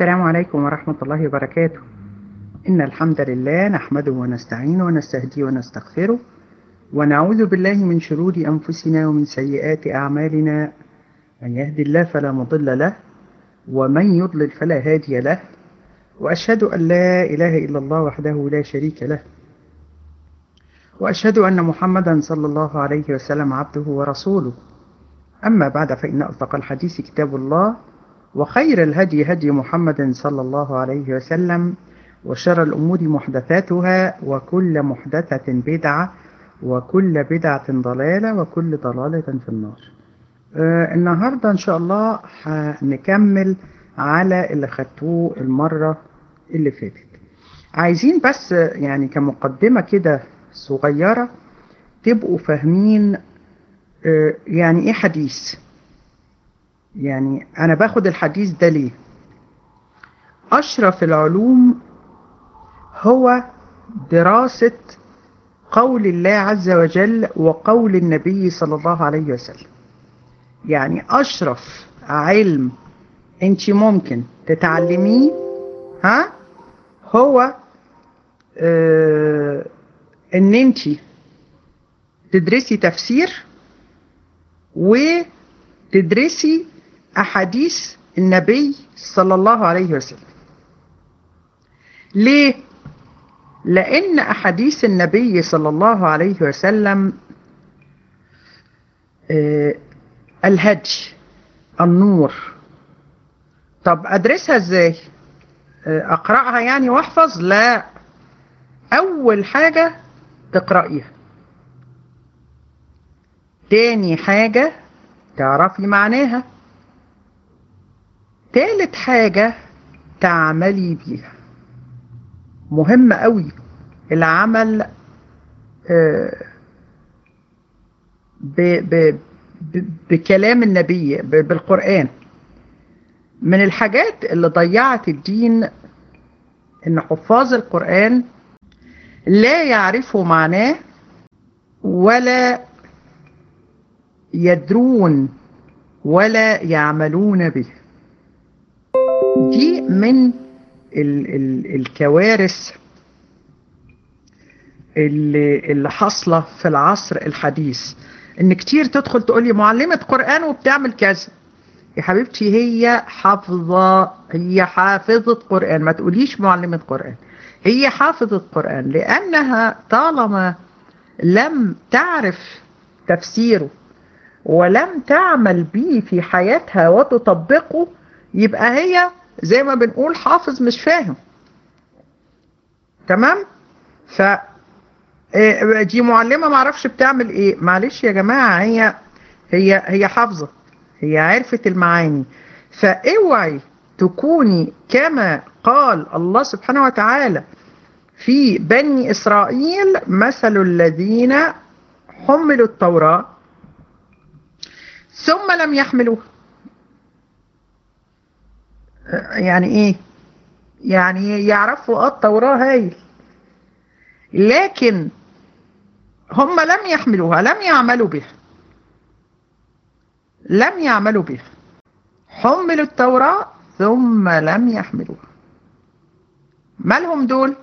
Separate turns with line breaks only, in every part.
السلام عليكم ورحمة الله وبركاته إن الحمد لله نحمده ونستعينه ونستهديه ونستغفره ونعوذ بالله من شرور أنفسنا ومن سيئات أعمالنا من يهد الله فلا مضل له ومن يضلل فلا هادي له وأشهد أن لا إله إلا الله وحده لا شريك له وأشهد أن محمدا صلى الله عليه وسلم عبده ورسوله أما بعد فإن أصدق الحديث كتاب الله وخير الهدي هدي محمد صلى الله عليه وسلم وشر الأمور محدثاتها وكل محدثة بدعة وكل بدعة ضلالة وكل ضلالة في النار آه النهاردة إن شاء الله هنكمل على اللي خدتوه المرة اللي فاتت عايزين بس يعني كمقدمة كده صغيرة تبقوا فاهمين آه يعني ايه حديث يعني انا باخد الحديث ده ليه اشرف العلوم هو دراسة قول الله عز وجل وقول النبي صلى الله عليه وسلم يعني اشرف علم انت ممكن تتعلميه ها هو اه ان انت تدرسي تفسير وتدرسي احاديث النبي صلى الله عليه وسلم ليه لان احاديث النبي صلى الله عليه وسلم آه الهدي النور طب ادرسها ازاي آه اقراها يعني واحفظ لا اول حاجه تقرايها تاني حاجه تعرفي معناها تالت حاجة تعملي بيها مهم قوي العمل ب ب ب بكلام النبي بالقرآن من الحاجات اللي ضيعت الدين ان حفاظ القرآن لا يعرفوا معناه ولا يدرون ولا يعملون به دي من ال ال الكوارث اللي, اللي حاصله في العصر الحديث ان كتير تدخل تقول لي معلمه قران وبتعمل كذا يا حبيبتي هي حافظه هي حافظه قران ما تقوليش معلمه قران هي حافظه قران لانها طالما لم تعرف تفسيره ولم تعمل به في حياتها وتطبقه يبقى هي زي ما بنقول حافظ مش فاهم تمام ف دي معلمه ما اعرفش بتعمل ايه معلش يا جماعه هي هي هي حافظه هي عرفت المعاني فاوعي تكوني كما قال الله سبحانه وتعالى في بني اسرائيل مثل الذين حملوا التوراه ثم لم يحملوها يعني ايه يعني يعرفوا اه التوراة هايل لكن هم لم يحملوها لم يعملوا بها لم يعملوا بها حملوا التوراة ثم لم يحملوها مالهم دول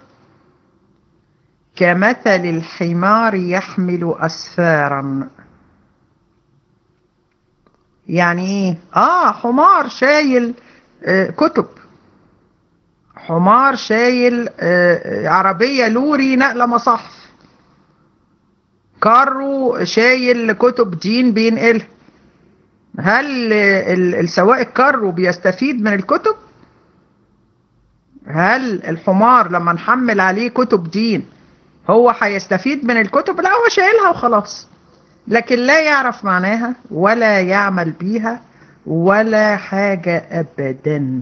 كمثل الحمار يحمل أسفارا يعني ايه اه حمار شايل آه كتب حمار شايل آه عربية لوري نقلة مصحف كارو شايل كتب دين بينقلها هل السواق الكارو بيستفيد من الكتب هل الحمار لما نحمل عليه كتب دين هو هيستفيد من الكتب لا هو شايلها وخلاص لكن لا يعرف معناها ولا يعمل بيها ولا حاجة أبدا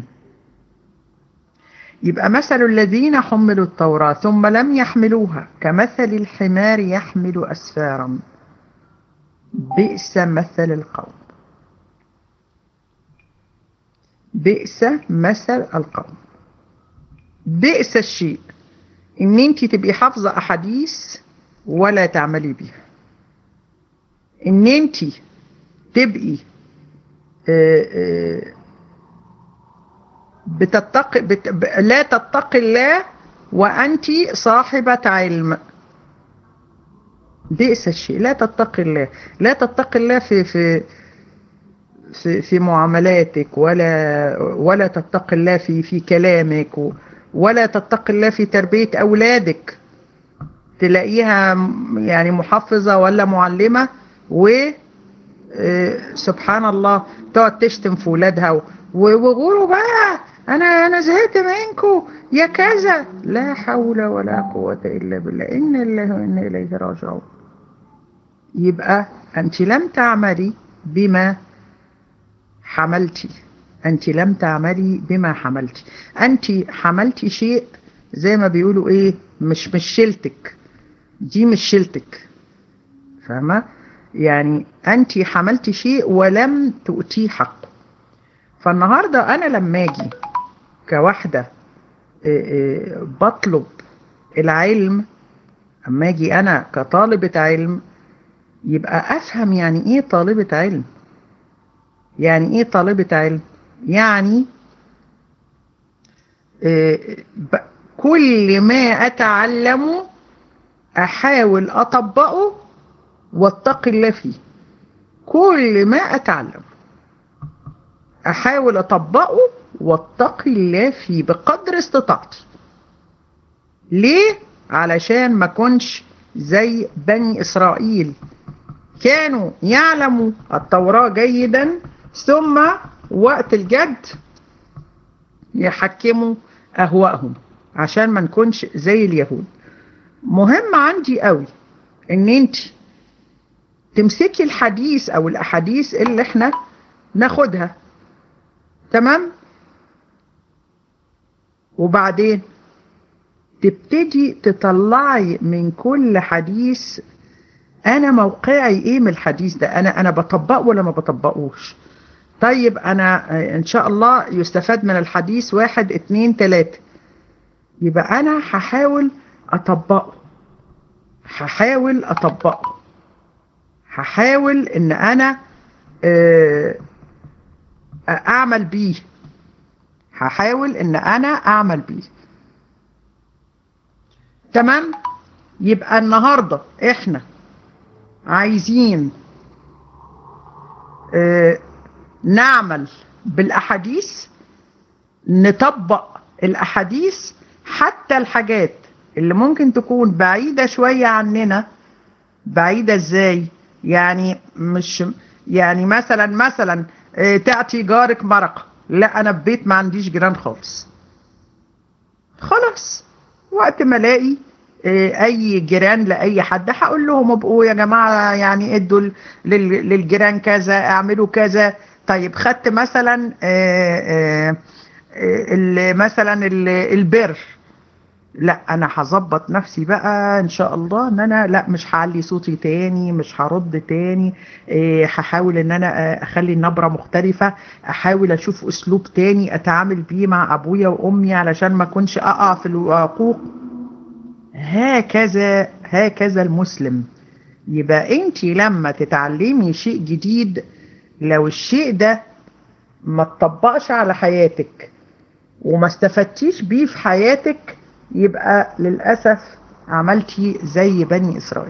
يبقى مثل الذين حملوا التوراة ثم لم يحملوها كمثل الحمار يحمل أسفارا بئس مثل القوم بئس مثل القوم بئس الشيء ان انت تبقي حافظة احاديث ولا تعملي بيها ان انت تبقي آآ آآ بتتقي بت... ب... لا تتقي الله وأنت صاحبة علم بئس الشيء لا تتقي الله لا تتقي الله في في في, في معاملاتك ولا ولا تتقي الله في في كلامك ولا تتقي الله في تربية أولادك تلاقيها يعني محفظة ولا معلمة و سبحان الله تقعد تشتم في ولادها وغوروا بقى انا انا زهقت منكم يا كذا لا حول ولا قوة الا بالله ان الله وانا اليه راجعون يبقى انت لم تعملي بما حملتي انت لم تعملي بما حملتي انت حملتي شيء زي ما بيقولوا ايه مش مش شيلتك دي مش شيلتك فاهمه يعني انت حملتي شيء ولم تؤتيه حقه فالنهارده انا لما اجي كواحده بطلب العلم اما اجي انا كطالبه علم يبقى افهم يعني ايه طالبه علم يعني ايه طالبه علم يعني كل ما اتعلمه احاول اطبقه واتقي الله فيه كل ما اتعلم احاول اطبقه واتقي الله فيه بقدر استطاعتي ليه علشان ما كنش زي بني اسرائيل كانوا يعلموا التوراة جيدا ثم وقت الجد يحكموا اهوائهم عشان ما نكونش زي اليهود مهم عندي قوي ان انت تمسكي الحديث او الاحاديث اللي احنا ناخدها تمام وبعدين تبتدي تطلعي من كل حديث انا موقعي ايه من الحديث ده انا انا بطبقه ولا ما بطبقوش طيب انا ان شاء الله يستفاد من الحديث واحد اتنين تلاتة يبقى انا هحاول اطبقه هحاول اطبقه هحاول ان انا اعمل بيه هحاول ان انا اعمل بيه تمام يبقى النهاردة احنا عايزين اه نعمل بالاحاديث نطبق الاحاديث حتى الحاجات اللي ممكن تكون بعيدة شوية عننا بعيدة ازاي يعني مش يعني مثلا مثلا اه تعطي جارك مرقة لا انا في بيت ما عنديش جيران خالص خلاص وقت ما الاقي اي جيران لاي حد هقول لهم ابقوا يا جماعه يعني ادوا للجيران كذا اعملوا كذا طيب خدت مثلا آآ آآ مثلا البر لا انا هظبط نفسي بقى ان شاء الله ان انا لا مش هعلي صوتي تاني مش هرد تاني هحاول ان انا اخلي النبرة مختلفة احاول اشوف اسلوب تاني اتعامل بيه مع ابويا وامي علشان ما اكونش اقع في العقوق هكذا هكذا المسلم يبقى انت لما تتعلمي شيء جديد لو الشيء ده ما تطبقش على حياتك وما استفدتيش بيه في حياتك يبقى للأسف عملتي زي بني إسرائيل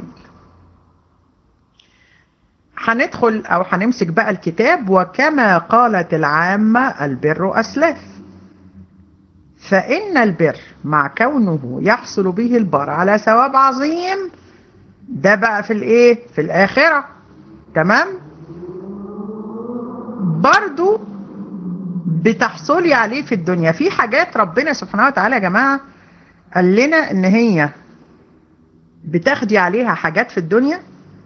هندخل أو هنمسك بقى الكتاب وكما قالت العامة البر أسلاف فإن البر مع كونه يحصل به البر على ثواب عظيم ده بقى في الايه في الآخرة تمام برضو بتحصلي عليه في الدنيا في حاجات ربنا سبحانه وتعالى يا جماعة قال لنا ان هي بتاخدي عليها حاجات في الدنيا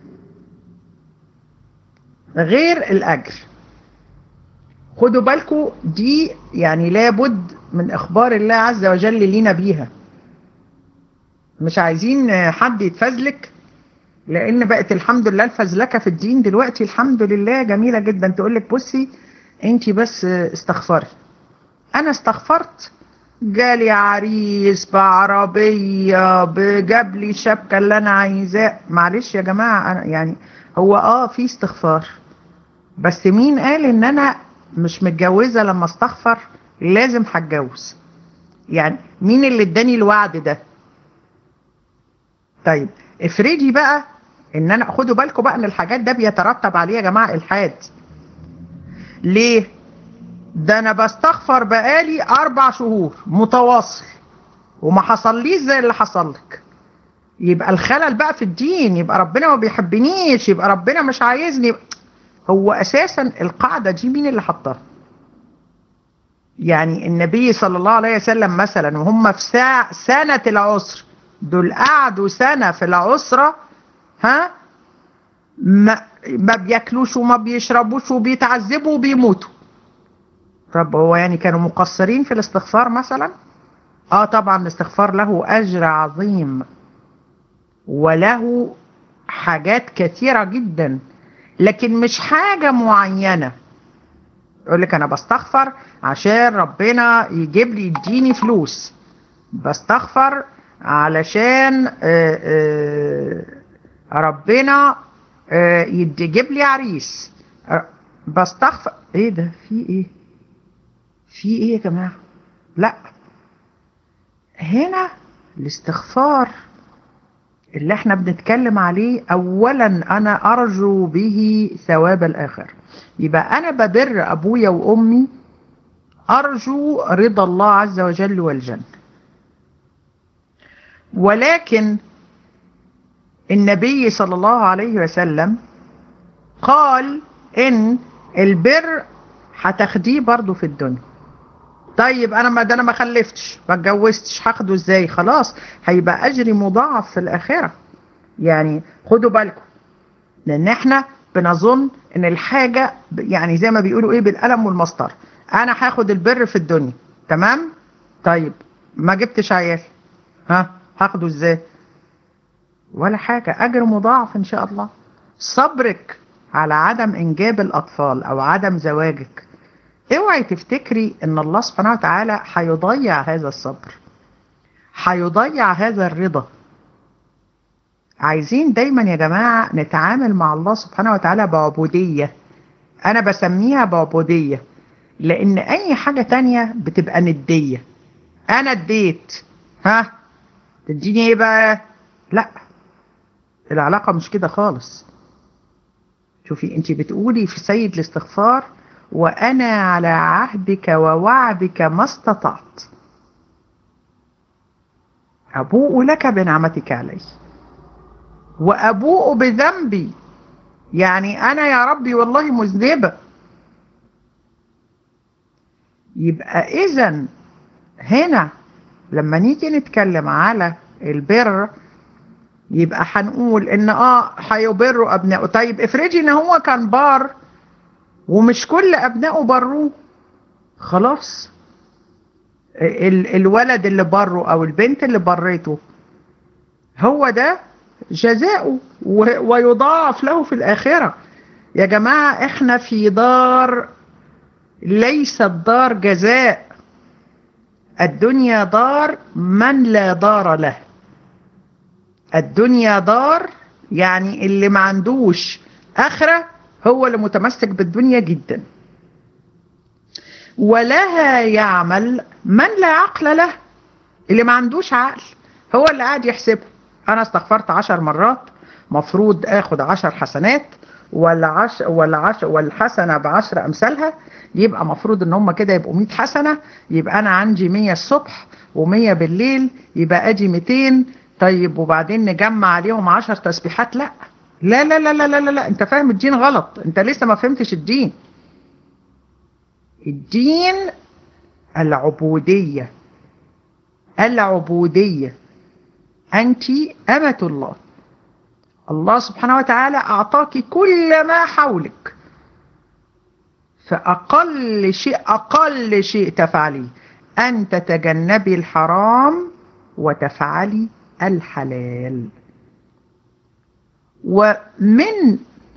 غير الاجر خدوا بالكم دي يعني لابد من اخبار الله عز وجل لينا بيها مش عايزين حد يتفزلك لان بقت الحمد لله الفزلكه في الدين دلوقتي الحمد لله جميله جدا تقول لك بصي انت بس استغفري انا استغفرت جالي عريس بعربيه جاب لي الشبكه اللي انا عايزاه معلش يا جماعه أنا يعني هو اه في استغفار بس مين قال ان انا مش متجوزه لما استغفر لازم هتجوز يعني مين اللي اداني الوعد ده طيب افرضي بقى ان انا خدوا بالكم بقى ان الحاجات ده بيترتب عليه يا جماعه الحاد ليه ده انا بستغفر بقالي اربع شهور متواصل وما حصليش زي اللي حصل لك يبقى الخلل بقى في الدين يبقى ربنا ما بيحبنيش يبقى ربنا مش عايزني هو اساسا القاعده دي مين اللي حطها يعني النبي صلى الله عليه وسلم مثلا وهم في ساعة سنة العسر دول قعدوا سنة في العسرة ها ما, ما بياكلوش وما بيشربوش وبيتعذبوا وبيموتوا طب هو يعني كانوا مقصرين في الاستغفار مثلا اه طبعا الاستغفار له اجر عظيم وله حاجات كثيرة جدا لكن مش حاجة معينة يقول لك انا بستغفر عشان ربنا يجيب لي يديني فلوس بستغفر علشان آآ آآ ربنا يجيب لي عريس بستغفر ايه ده في ايه في ايه يا جماعه لا هنا الاستغفار اللي احنا بنتكلم عليه اولا انا ارجو به ثواب الاخر يبقى انا ببر ابويا وامي ارجو رضا الله عز وجل والجنه ولكن النبي صلى الله عليه وسلم قال ان البر هتاخديه برضه في الدنيا طيب انا ما ده انا ما خلفتش ما اتجوزتش هاخده ازاي خلاص هيبقى اجري مضاعف في الاخره يعني خدوا بالكم لان احنا بنظن ان الحاجه يعني زي ما بيقولوا ايه بالقلم والمسطره انا هاخد البر في الدنيا تمام طيب ما جبتش عيال ها هاخده ازاي ولا حاجه اجر مضاعف ان شاء الله صبرك على عدم انجاب الاطفال او عدم زواجك اوعي تفتكري ان الله سبحانه وتعالى هيضيع هذا الصبر هيضيع هذا الرضا عايزين دايما يا جماعة نتعامل مع الله سبحانه وتعالى بعبودية انا بسميها بعبودية لان اي حاجة تانية بتبقى ندية انا اديت ها تديني ايه بقى لا العلاقة مش كده خالص شوفي انت بتقولي في سيد الاستغفار وأنا على عهدك ووعدك ما استطعت أبوء لك بنعمتك علي وأبوء بذنبي يعني أنا يا ربي والله مذنبة يبقى إذا هنا لما نيجي نتكلم على البر يبقى هنقول ان اه هيبروا ابنائه طيب افرضي ان هو كان بار ومش كل ابنائه بروه خلاص ال الولد اللي بره او البنت اللي بريته هو ده جزاؤه ويضاعف له في الاخره يا جماعه احنا في دار ليست دار جزاء الدنيا دار من لا دار له الدنيا دار يعني اللي ما عندوش اخره هو اللي متمسك بالدنيا جدا ولها يعمل من لا عقل له اللي ما عندوش عقل هو اللي قاعد يحسبه انا استغفرت عشر مرات مفروض اخد عشر حسنات ولا عش ولا عش والحسنه بعشر امثالها يبقى مفروض ان هم كده يبقوا 100 حسنه يبقى انا عندي 100 الصبح و100 بالليل يبقى ادي 200 طيب وبعدين نجمع عليهم 10 تسبيحات لا لا لا لا لا لا لا, لا. انت فاهم الدين غلط انت لسه ما فهمتش الدين الدين العبودية العبودية أنت أمة الله الله سبحانه وتعالى أعطاك كل ما حولك فأقل شيء أقل شيء تفعليه أن تتجنبي الحرام وتفعلي الحلال ومن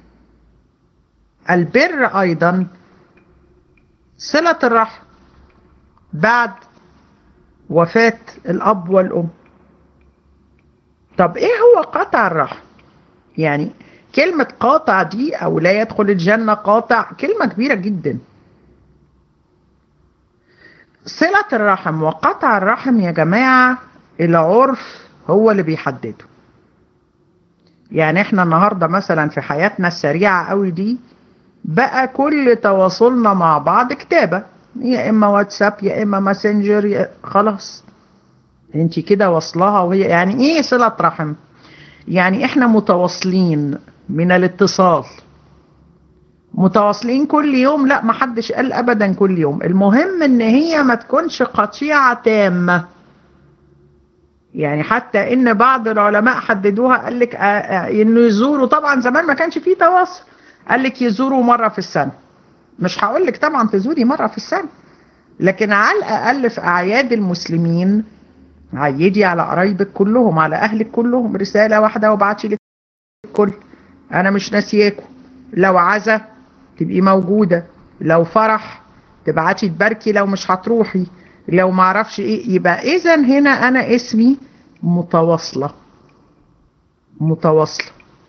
البر أيضا صلة الرحم بعد وفاة الأب والأم طب إيه هو قطع الرحم يعني كلمة قاطع دي أو لا يدخل الجنة قاطع كلمة كبيرة جدا صلة الرحم وقطع الرحم يا جماعة العرف هو اللي بيحدده يعني احنا النهاردة مثلا في حياتنا السريعة قوي دي بقى كل تواصلنا مع بعض كتابة يا اما واتساب يا اما ماسنجر يا خلاص انت كده واصلها وهي يعني ايه صلة رحم يعني احنا متواصلين من الاتصال متواصلين كل يوم لا ما حدش قال ابدا كل يوم المهم ان هي ما تكونش قطيعة تامة يعني حتى ان بعض العلماء حددوها قال لك انه يزوروا طبعا زمان ما كانش فيه تواصل قال لك يزوروا مرة في السنة مش هقول لك طبعا تزوري مرة في السنة لكن على الاقل في اعياد المسلمين عيدي على قرايبك كلهم على اهلك كلهم رسالة واحدة وابعتي لك الكل انا مش ناسياكم لو عزا تبقي موجودة لو فرح تبعتي تباركي لو مش هتروحي لو معرفش ايه يبقى اذا هنا انا اسمي متواصلة متواصلة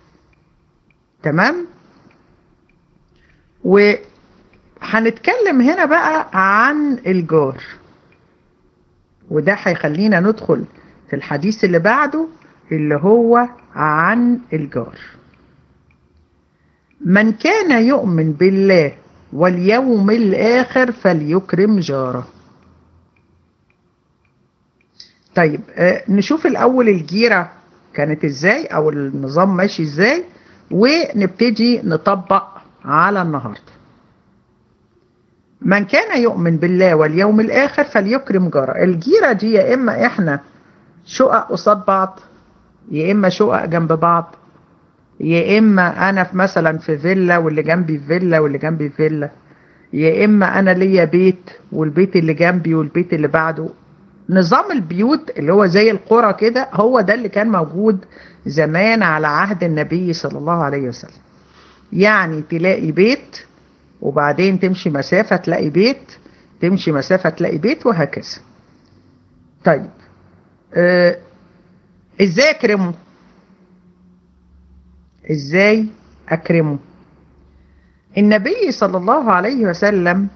تمام وهنتكلم هنا بقى عن الجار وده هيخلينا ندخل في الحديث اللي بعده اللي هو عن الجار من كان يؤمن بالله واليوم الآخر فليكرم جاره طيب آه نشوف الأول الجيرة كانت ازاي أو النظام ماشي ازاي ونبتدي نطبق على النهاردة من كان يؤمن بالله واليوم الآخر فليكرم جاره الجيرة دي يا إما إحنا شقق قصاد بعض يا إما شقق جنب بعض يا اما انا في مثلا في فيلا واللي جنبي في فيلا واللي جنبي في فيلا يا اما انا ليا بيت والبيت اللي جنبي والبيت اللي بعده نظام البيوت اللي هو زي القرى كده هو ده اللي كان موجود زمان على عهد النبي صلى الله عليه وسلم يعني تلاقي بيت وبعدين تمشي مسافة تلاقي بيت تمشي مسافة تلاقي بيت وهكذا طيب آه ازاي اكرمه ازاي اكرمه النبي صلى الله عليه وسلم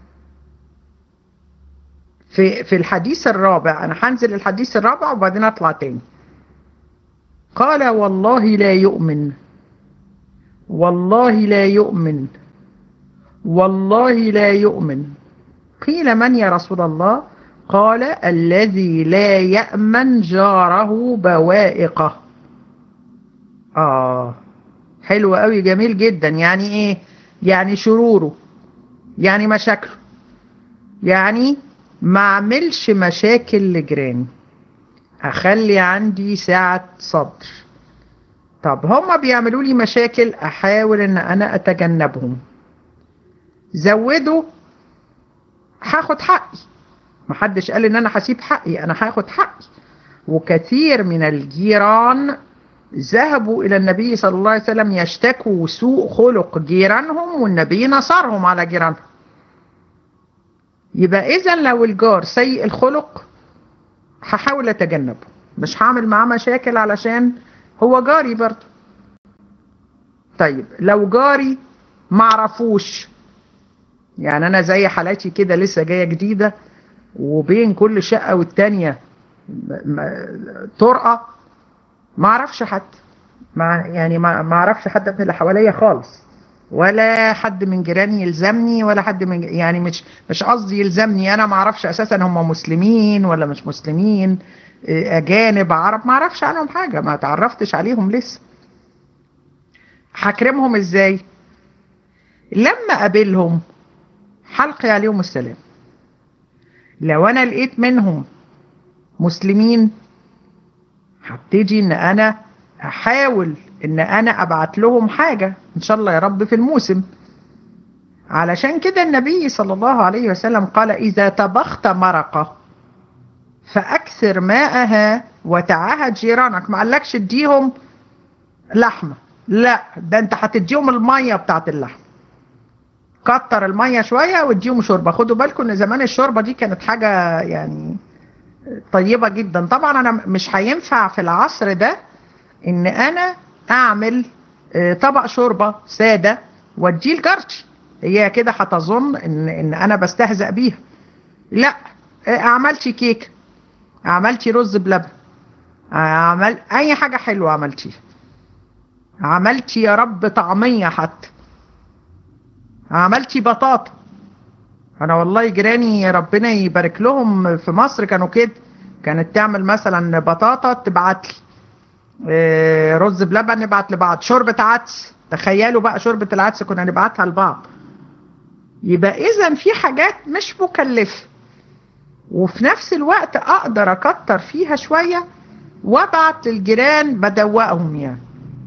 في في الحديث الرابع انا هنزل الحديث الرابع وبعدين اطلع تاني قال والله لا يؤمن والله لا يؤمن والله لا يؤمن قيل من يا رسول الله قال الذي لا يأمن جاره بوائقه آه حلو قوي جميل جدا يعني ايه يعني شروره يعني مشاكله يعني ما اعملش مشاكل لجيراني اخلي عندي سعة صدر طب هما بيعملوا لي مشاكل احاول ان انا اتجنبهم زودوا هاخد حقي محدش قال ان انا هسيب حقي انا هاخد حقي وكثير من الجيران ذهبوا إلى النبي صلى الله عليه وسلم يشتكوا سوء خلق جيرانهم والنبي نصرهم على جيرانهم يبقى إذا لو الجار سيء الخلق هحاول أتجنبه مش هعمل معاه مشاكل علشان هو جاري برضه طيب لو جاري معرفوش يعني أنا زي حالاتي كده لسه جاية جديدة وبين كل شقة والتانية طرقة ما اعرفش حد ما يعني ما اعرفش حد من اللي حواليا خالص ولا حد من جيراني يلزمني ولا حد من يعني مش مش قصدي يلزمني انا ما اعرفش اساسا هم مسلمين ولا مش مسلمين اجانب عرب ما اعرفش عنهم حاجه ما تعرفتش عليهم لسه هكرمهم ازاي لما اقابلهم حلقي عليهم السلام لو انا لقيت منهم مسلمين هبتدي ان انا احاول ان انا ابعت لهم حاجة ان شاء الله يا رب في الموسم علشان كده النبي صلى الله عليه وسلم قال اذا طبخت مرقة فاكثر ماءها وتعاهد جيرانك ما قالكش اديهم لحمة لا ده انت هتديهم المية بتاعت اللحم كتر المية شوية واديهم شوربة خدوا بالكم ان زمان الشوربة دي كانت حاجة يعني طيبة جدا طبعا انا مش هينفع في العصر ده ان انا اعمل طبق شوربة سادة واديه لجارتي هي كده هتظن ان ان انا بستهزأ بيها لا عملتي كيك عملتي رز بلبن عمل اي حاجة حلوة عملتيها عملتي يا رب طعمية حتى عملتي بطاطا انا والله جيراني ربنا يبارك لهم في مصر كانوا كده كانت تعمل مثلا بطاطا تبعت لي رز بلبن نبعت لبعض شوربة عدس تخيلوا بقى شوربة العدس كنا نبعتها لبعض يبقى اذا في حاجات مش مكلفة وفي نفس الوقت اقدر اكتر فيها شوية وابعت للجيران بدوقهم يعني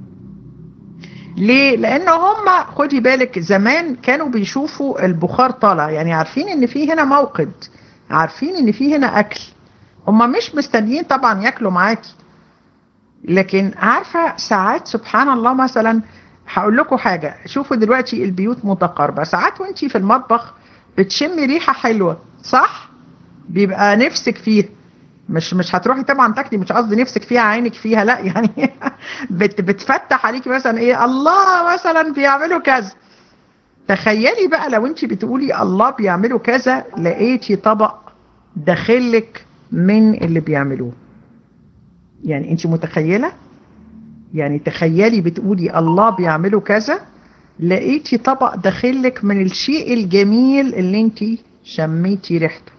ليه؟ لان هم خدي بالك زمان كانوا بيشوفوا البخار طالع يعني عارفين ان في هنا موقد عارفين ان في هنا اكل هم مش مستنيين طبعا ياكلوا معاكي لكن عارفة ساعات سبحان الله مثلا هقول لكم حاجة شوفوا دلوقتي البيوت متقاربة ساعات وانتي في المطبخ بتشمي ريحة حلوة صح؟ بيبقى نفسك فيها مش مش هتروحي طبعا تاكلي مش قصدي نفسك فيها عينك فيها لا يعني بت بتفتح عليكي مثلا ايه الله مثلا بيعملوا كذا تخيلي بقى لو انت بتقولي الله بيعملوا كذا لقيتي طبق داخلك من اللي بيعملوه يعني انت متخيله يعني تخيلي بتقولي الله بيعملوا كذا لقيتي طبق داخلك من الشيء الجميل اللي انت شميتي ريحته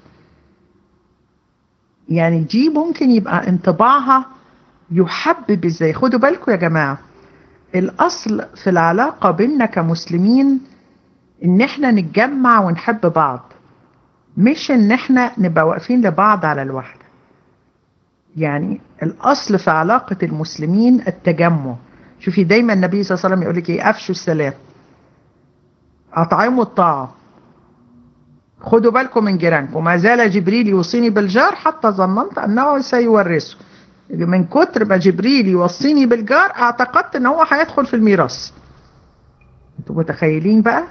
يعني دي ممكن يبقى انطباعها يحبب ازاي خدوا بالكم يا جماعة الاصل في العلاقة بيننا كمسلمين ان احنا نتجمع ونحب بعض مش ان احنا نبقى واقفين لبعض على الوحدة يعني الاصل في علاقة المسلمين التجمع شوفي دايما النبي صلى الله عليه وسلم يقول لك ايه افشوا السلام اطعموا الطاعه خدوا بالكم من جيرانكم ما زال جبريل يوصيني بالجار حتى ظننت انه سيورثه من كتر ما جبريل يوصيني بالجار اعتقدت ان هو هيدخل في الميراث انتوا متخيلين بقى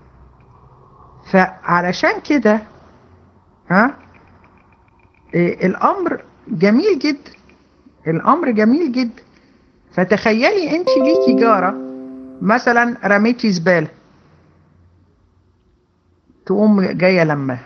فعلشان كده ها إيه الامر جميل جدا الامر جميل جدا فتخيلي انت ليكي جاره مثلا رميتي زباله تقوم جايه لماها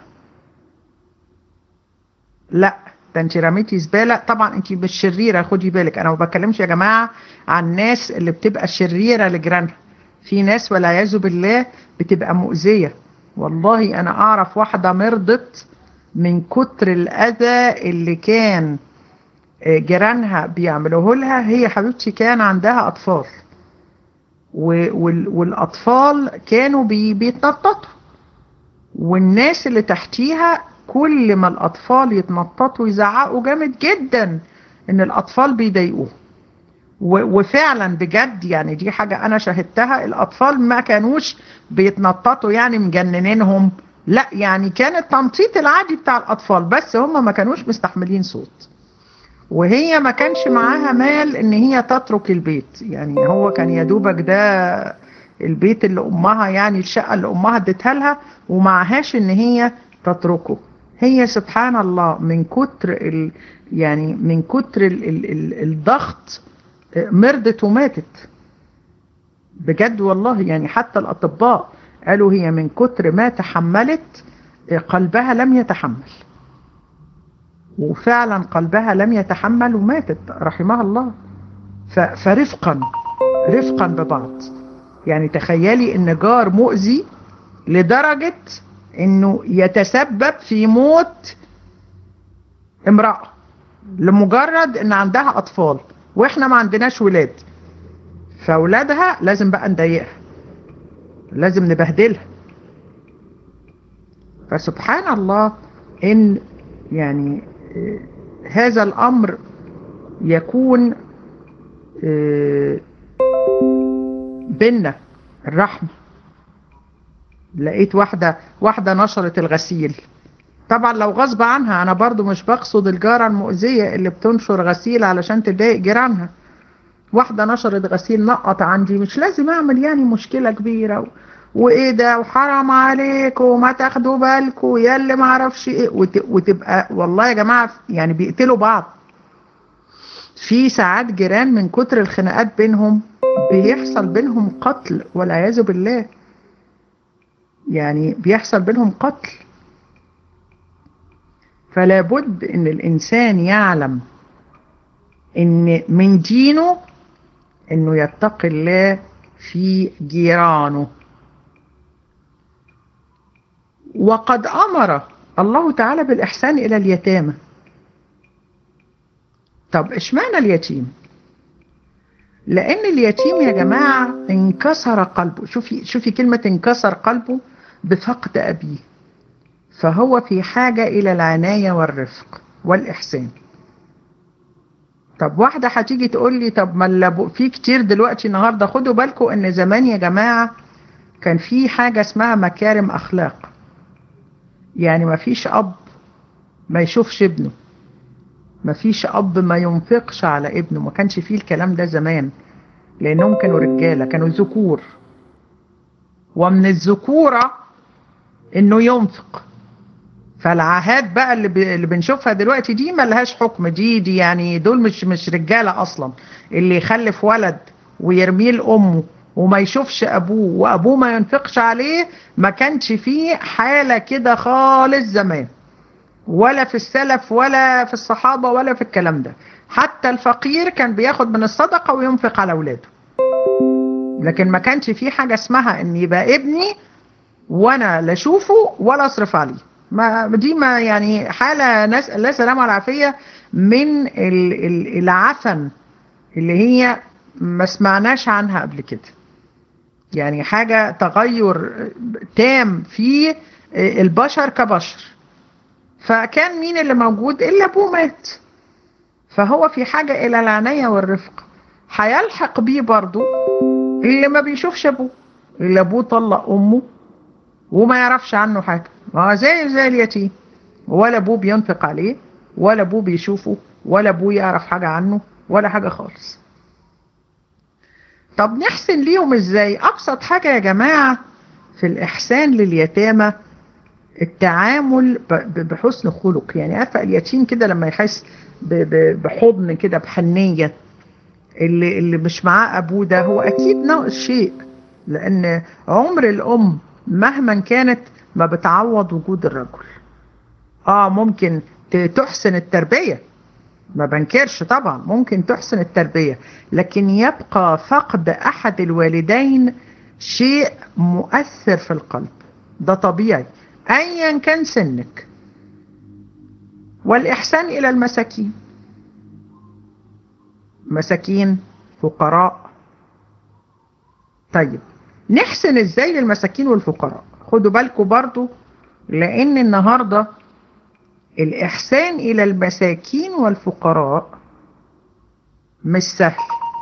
لا ده انت رميتي زباله طبعا انت مش شريره خدي بالك انا ما بتكلمش يا جماعه عن الناس اللي بتبقى شريره لجيرانها في ناس والعياذ بالله بتبقى مؤذيه والله انا اعرف واحده مرضت من كتر الاذى اللي كان جيرانها بيعملوه لها هي حبيبتي كان عندها اطفال والاطفال كانوا بيتنططوا والناس اللي تحتيها كل ما الاطفال يتنططوا يزعقوا جامد جدا ان الاطفال بيضايقوه وفعلا بجد يعني دي حاجة انا شاهدتها الاطفال ما كانوش بيتنططوا يعني مجننينهم لا يعني كان التنطيط العادي بتاع الاطفال بس هم ما كانوش مستحملين صوت وهي ما كانش معاها مال ان هي تترك البيت يعني هو كان يدوبك ده البيت اللي امها يعني الشقة اللي امها اديتها لها ومعهاش ان هي تتركه هي سبحان الله من كتر ال يعني من كتر ال ال ال الضغط مرضت وماتت بجد والله يعني حتى الاطباء قالوا هي من كتر ما تحملت قلبها لم يتحمل وفعلا قلبها لم يتحمل وماتت رحمها الله فرفقا رفقا ببعض يعني تخيلي ان جار مؤذي لدرجة انه يتسبب في موت امرأة لمجرد ان عندها اطفال واحنا ما عندناش ولاد فاولادها لازم بقى نضايقها لازم نبهدلها فسبحان الله ان يعني هذا الامر يكون بينا الرحمة لقيت واحدة واحدة نشرت الغسيل طبعا لو غصب عنها انا برضو مش بقصد الجارة المؤذية اللي بتنشر غسيل علشان تضايق جيرانها واحدة نشرت غسيل نقط عندي مش لازم اعمل يعني مشكلة كبيرة و... وايه ده وحرام عليكم وما تاخدوا بالكم يا اللي ما اعرفش ايه وت... وتبقى والله يا جماعة يعني بيقتلوا بعض في ساعات جيران من كتر الخناقات بينهم بيحصل بينهم قتل والعياذ بالله يعني بيحصل بينهم قتل فلا بد ان الانسان يعلم ان من دينه انه يتقي الله في جيرانه وقد امر الله تعالى بالاحسان الى اليتامى طب اشمعنى اليتيم لان اليتيم يا جماعه انكسر قلبه شوفي شوفي كلمه انكسر قلبه بفقد ابيه فهو في حاجه الى العنايه والرفق والاحسان طب واحده هتيجي تقول لي طب ما في كتير دلوقتي النهارده خدوا بالكم ان زمان يا جماعه كان في حاجه اسمها مكارم اخلاق يعني ما فيش اب ما يشوفش ابنه ما فيش اب ما ينفقش على ابنه ما كانش فيه الكلام ده زمان لانهم كانوا رجاله كانوا ذكور ومن الذكوره انه ينفق فالعاهات بقى اللي, ب... اللي بنشوفها دلوقتي دي ملهاش حكم دي دي يعني دول مش مش رجاله اصلا اللي يخلف ولد ويرميه لامه وما يشوفش ابوه وابوه ما ينفقش عليه ما كانش فيه حاله كده خالص زمان ولا في السلف ولا في الصحابه ولا في الكلام ده حتى الفقير كان بياخد من الصدقه وينفق على اولاده لكن ما كانش فيه حاجه اسمها ان يبقى ابني وانا لا اشوفه ولا اصرف عليه ما دي ما يعني حاله ناس الله سلامه والعافيه من العفن اللي هي ما سمعناش عنها قبل كده يعني حاجه تغير تام في البشر كبشر فكان مين اللي موجود الا ابوه مات فهو في حاجه الى العنايه والرفق هيلحق بيه برضه اللي ما بيشوفش ابوه اللي ابوه طلق امه وما يعرفش عنه حاجه ما هو زي زي اليتيم ولا ابوه بينفق عليه ولا ابوه بيشوفه ولا ابوه يعرف حاجه عنه ولا حاجه خالص طب نحسن ليهم ازاي ابسط حاجه يا جماعه في الاحسان لليتامى التعامل بحسن خلق يعني عارفه اليتيم كده لما يحس بحضن كده بحنيه اللي اللي مش معاه ابوه ده هو اكيد ناقص شيء لان عمر الام مهما كانت ما بتعوض وجود الرجل اه ممكن تحسن التربيه ما بنكرش طبعا ممكن تحسن التربيه لكن يبقى فقد احد الوالدين شيء مؤثر في القلب ده طبيعي ايا كان سنك والاحسان الى المساكين مساكين فقراء طيب نحسن ازاي للمساكين والفقراء خدوا بالكم برضو لان النهارده الاحسان الى المساكين والفقراء مش سهل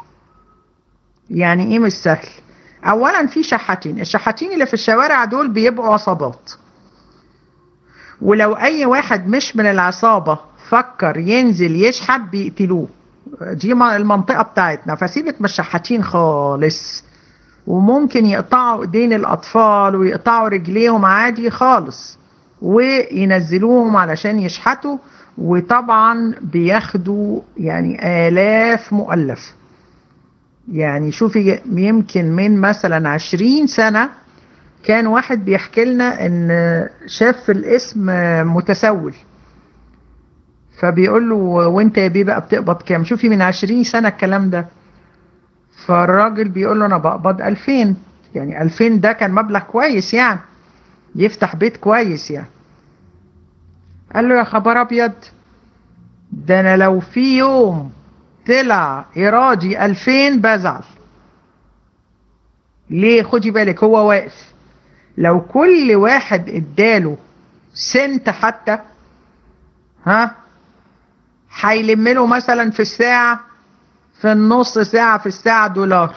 يعني ايه مش سهل اولا في شحاتين الشحاتين اللي في الشوارع دول بيبقوا عصابات ولو اي واحد مش من العصابة فكر ينزل يشحت بيقتلوه دي المنطقة بتاعتنا فسيبك من الشحاتين خالص وممكن يقطعوا ايدين الاطفال ويقطعوا رجليهم عادي خالص وينزلوهم علشان يشحتوا وطبعا بياخدوا يعني آلاف مؤلف يعني شوفي يمكن من مثلا عشرين سنة كان واحد بيحكي لنا ان شاف في الاسم متسول فبيقول له وانت يا بيه بقى بتقبض كام شوفي من عشرين سنة الكلام ده فالراجل بيقول له انا بقبض ألفين يعني ألفين ده كان مبلغ كويس يعني يفتح بيت كويس يعني قال له يا خبر ابيض ده انا لو في يوم طلع ايرادي ألفين بزعل ليه خدي بالك هو واقف لو كل واحد اداله سنت حتى ها هيلم له مثلا في الساعة في النص ساعة في الساعة دولار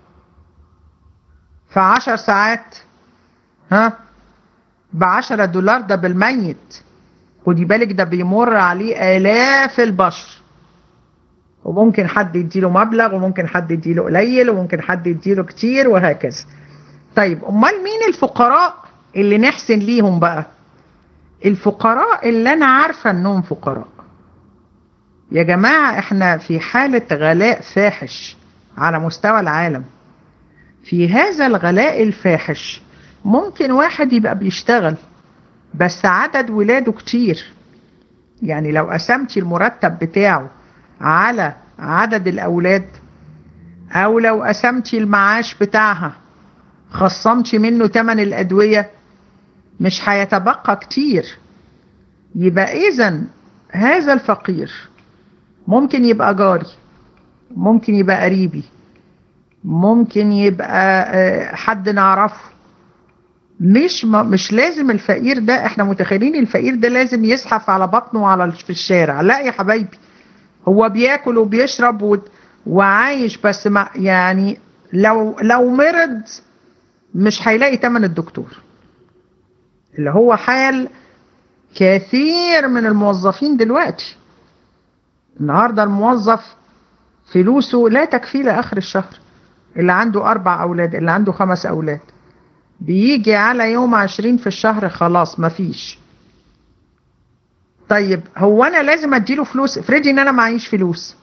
في عشر ساعات ها بعشرة دولار ده بالميت خدي بالك ده بيمر عليه آلاف البشر وممكن حد يديله مبلغ وممكن حد يديله قليل وممكن حد يديله كتير وهكذا طيب امال مين الفقراء اللي نحسن ليهم بقى الفقراء اللي انا عارفه انهم فقراء يا جماعه احنا في حاله غلاء فاحش على مستوى العالم في هذا الغلاء الفاحش ممكن واحد يبقى بيشتغل بس عدد ولاده كتير يعني لو قسمتي المرتب بتاعه على عدد الأولاد أو لو قسمتي المعاش بتاعها خصمتي منه تمن الأدوية مش هيتبقى كتير يبقى إذا هذا الفقير ممكن يبقى جاري ممكن يبقى قريبي ممكن يبقى حد نعرفه مش مش لازم الفقير ده احنا متخيلين الفقير ده لازم يزحف على بطنه على في الشارع لا يا حبايبي هو بياكل وبيشرب و... وعايش بس ما يعني لو لو مرض مش هيلاقي تمن الدكتور اللي هو حال كثير من الموظفين دلوقتي النهارده الموظف فلوسه لا تكفيه لاخر الشهر اللي عنده اربع اولاد اللي عنده خمس اولاد بيجي على يوم عشرين في الشهر خلاص مفيش طيب هو انا لازم اديله فلوس افرضي ان انا معيش فلوس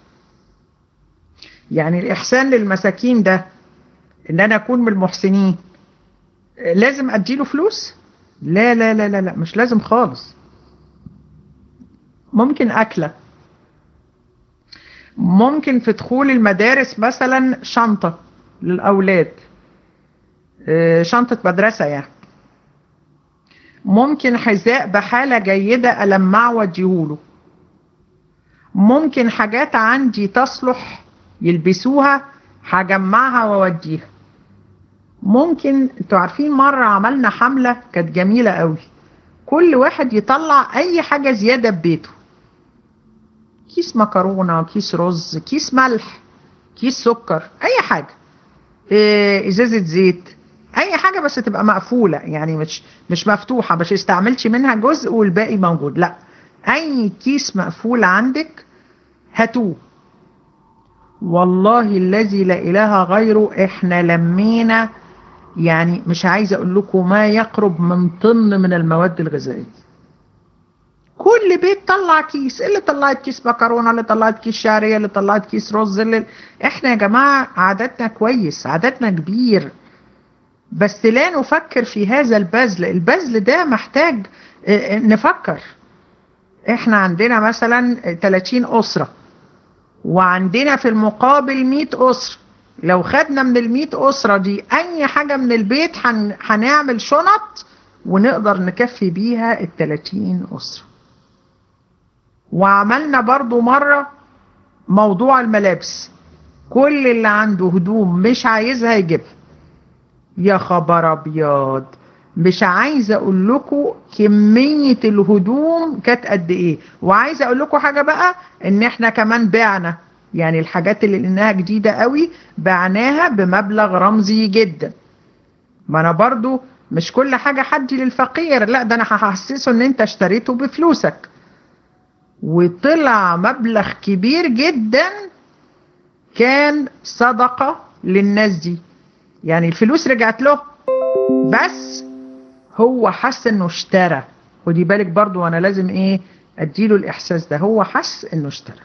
يعني الاحسان للمساكين ده ان انا اكون من المحسنين لازم اديله فلوس لا لا لا لا لا مش لازم خالص ممكن اكله ممكن في دخول المدارس مثلا شنطه للاولاد شنطه مدرسه يعني ممكن حذاء بحاله جيده المعه واديهوله ممكن حاجات عندي تصلح يلبسوها هجمعها واوديها ممكن انتوا عارفين مرة عملنا حملة كانت جميلة قوي كل واحد يطلع اي حاجة زيادة ببيته كيس مكرونة كيس رز كيس ملح كيس سكر اي حاجة إيه ازازة زيت اي حاجة بس تبقى مقفولة يعني مش مش مفتوحة مش استعملتش منها جزء والباقي موجود لا اي كيس مقفول عندك هاتوه والله الذي لا اله غيره احنا لمينا يعني مش عايز اقول لكم ما يقرب من طن من المواد الغذائيه كل بيت طلع كيس اللي طلعت كيس مكرونه اللي طلعت كيس شعريه اللي طلعت كيس رز اللي احنا يا جماعه عاداتنا كويس عاداتنا كبير بس لا نفكر في هذا البذل البذل ده محتاج نفكر احنا عندنا مثلا 30 اسره وعندنا في المقابل 100 اسره لو خدنا من ال أسرة دي أي حاجة من البيت هنعمل شنط ونقدر نكفي بيها ال 30 أسرة وعملنا برضو مرة موضوع الملابس كل اللي عنده هدوم مش عايزها يجيبها يا خبر أبيض مش عايزة أقول لكم كمية الهدوم كانت قد إيه وعايزة أقول لكم حاجة بقى إن إحنا كمان بعنا يعني الحاجات اللي لقيناها جديدة قوي بعناها بمبلغ رمزي جدا ما انا برضو مش كل حاجة حدي للفقير لا ده انا هحسسه ان انت اشتريته بفلوسك وطلع مبلغ كبير جدا كان صدقة للناس دي يعني الفلوس رجعت له بس هو حس انه اشترى ودي بالك برضو وانا لازم ايه اديله الاحساس ده هو حس انه اشترى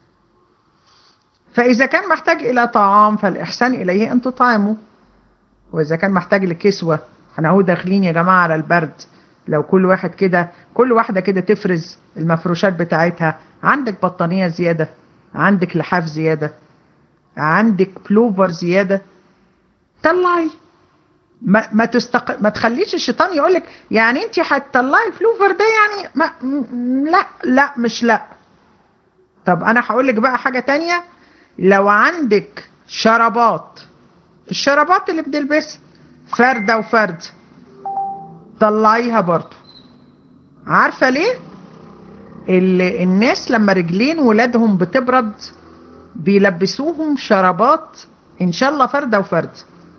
فإذا كان محتاج إلى طعام فالإحسان إليه أن تطعمه وإذا كان محتاج لكسوة احنا اهو داخلين يا جماعة على البرد لو كل واحد كده كل واحدة كده تفرز المفروشات بتاعتها عندك بطانية زيادة عندك لحاف زيادة عندك بلوفر زيادة طلعي ما ما تستق... ما تخليش الشيطان يقولك يعني انت هتطلعي بلوفر ده يعني ما... لا لا مش لا طب انا هقول لك بقى حاجة تانية لو عندك شرابات الشرابات اللي بنلبسها فردة وفرد طلعيها برضو عارفة ليه اللي الناس لما رجلين ولادهم بتبرد بيلبسوهم شرابات ان شاء الله فردة وفرد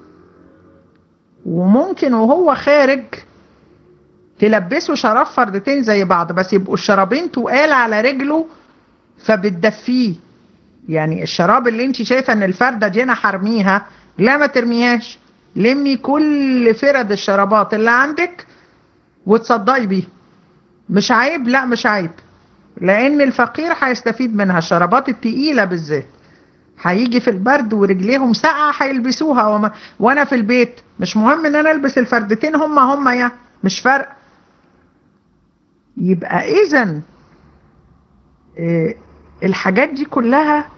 وممكن وهو خارج تلبسه شراب فردتين زي بعض بس يبقوا الشرابين تقال على رجله فبتدفيه يعني الشراب اللي انت شايفه ان الفرده دي انا حرميها لا ما ترميهاش لمي كل فرد الشرابات اللي عندك وتصدقي بيه مش عيب لا مش عيب لان الفقير هيستفيد منها الشرابات التقيله بالذات هيجي في البرد ورجليهم ساقعه هيلبسوها وما وانا في البيت مش مهم ان انا البس الفردتين هما هما يا مش فرق يبقى اذا آه، الحاجات دي كلها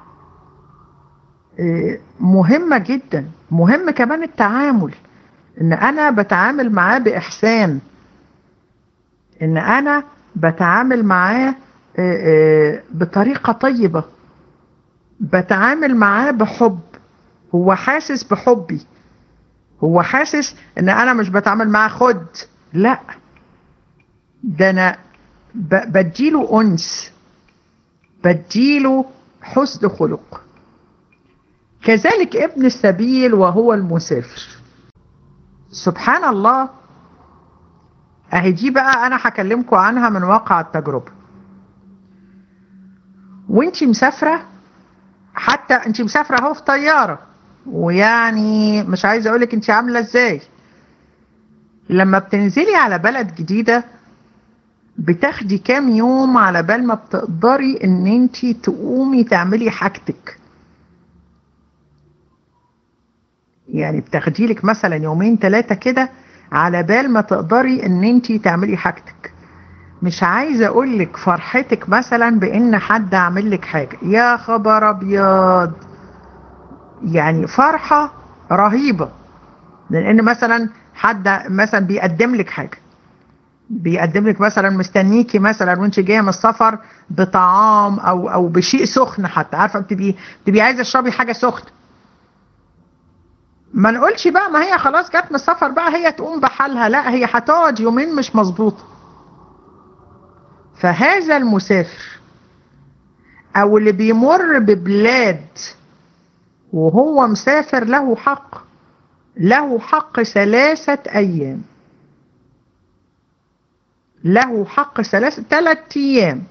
آه، مهمة جدا مهم كمان التعامل ان انا بتعامل معاه باحسان ان انا بتعامل معاه آه، آه، بطريقة طيبة بتعامل معاه بحب هو حاسس بحبي هو حاسس ان انا مش بتعامل معاه خد لا ده انا ب- بديله انس بديله حسن خلق كذلك ابن السبيل وهو المسافر سبحان الله اهي دي بقى انا هكلمكم عنها من واقع التجربة وانتي مسافرة حتى انتي مسافرة اهو في طيارة ويعني مش عايزة اقولك انتي عاملة ازاي لما بتنزلي على بلد جديدة بتاخدي كام يوم على بال ما بتقدري ان انتي تقومي تعملي حاجتك يعني بتاخدي لك مثلا يومين ثلاثة كده على بال ما تقدري ان انتي تعملي حاجتك مش عايزة اقول لك فرحتك مثلا بان حد عامل لك حاجة يا خبر ابيض يعني فرحة رهيبة لان مثلا حد مثلا بيقدم لك حاجة بيقدم لك مثلا مستنيكي مثلا وانت جايه من السفر بطعام او او بشيء سخن حتى عارفه بتبقي بتبقي عايزه تشربي حاجه سخنه ما نقولش بقى ما هي خلاص جت من السفر بقى هي تقوم بحالها لا هي هتقعد يومين مش مظبوطه فهذا المسافر او اللي بيمر ببلاد وهو مسافر له حق له حق ثلاثة أيام له حق ثلاثة ثلاث أيام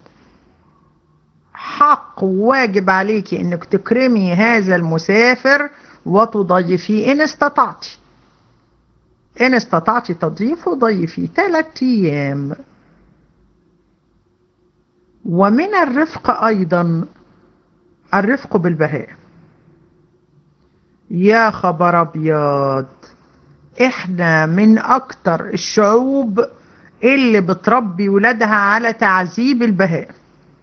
حق واجب عليك انك تكرمي هذا المسافر وتضيفيه ان استطعت ان استطعت تضيفه ضيفيه ثلاث ايام ومن الرفق ايضا الرفق بالبهائم يا خبر ابيض احنا من اكتر الشعوب اللي بتربي ولادها على تعذيب البهائم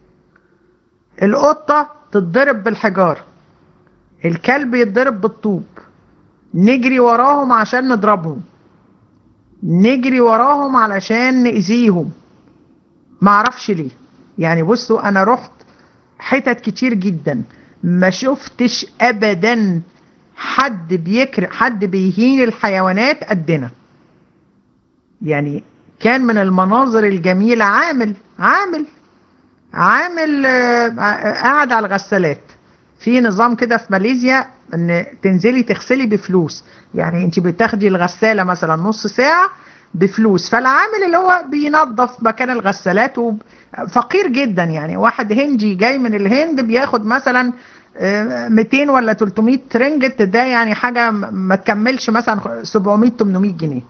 القطة تتضرب بالحجارة الكلب يتضرب بالطوب نجري وراهم عشان نضربهم نجري وراهم علشان نأذيهم معرفش ليه يعني بصوا انا رحت حتت كتير جدا ما شفتش ابدا حد بيكر حد بيهين الحيوانات قدنا يعني كان من المناظر الجميلة عامل عامل عامل آه، قاعد على الغسالات في نظام كده في ماليزيا ان تنزلي تغسلي بفلوس يعني انت بتاخدي الغسالة مثلا نص ساعة بفلوس فالعامل اللي هو بينظف مكان الغسالات وب- فقير جدا يعني واحد هندي جاي من الهند بياخد مثلا آه، 200 ولا 300 رينجت ده يعني حاجة م- ما تكملش مثلا 700 800 جنيه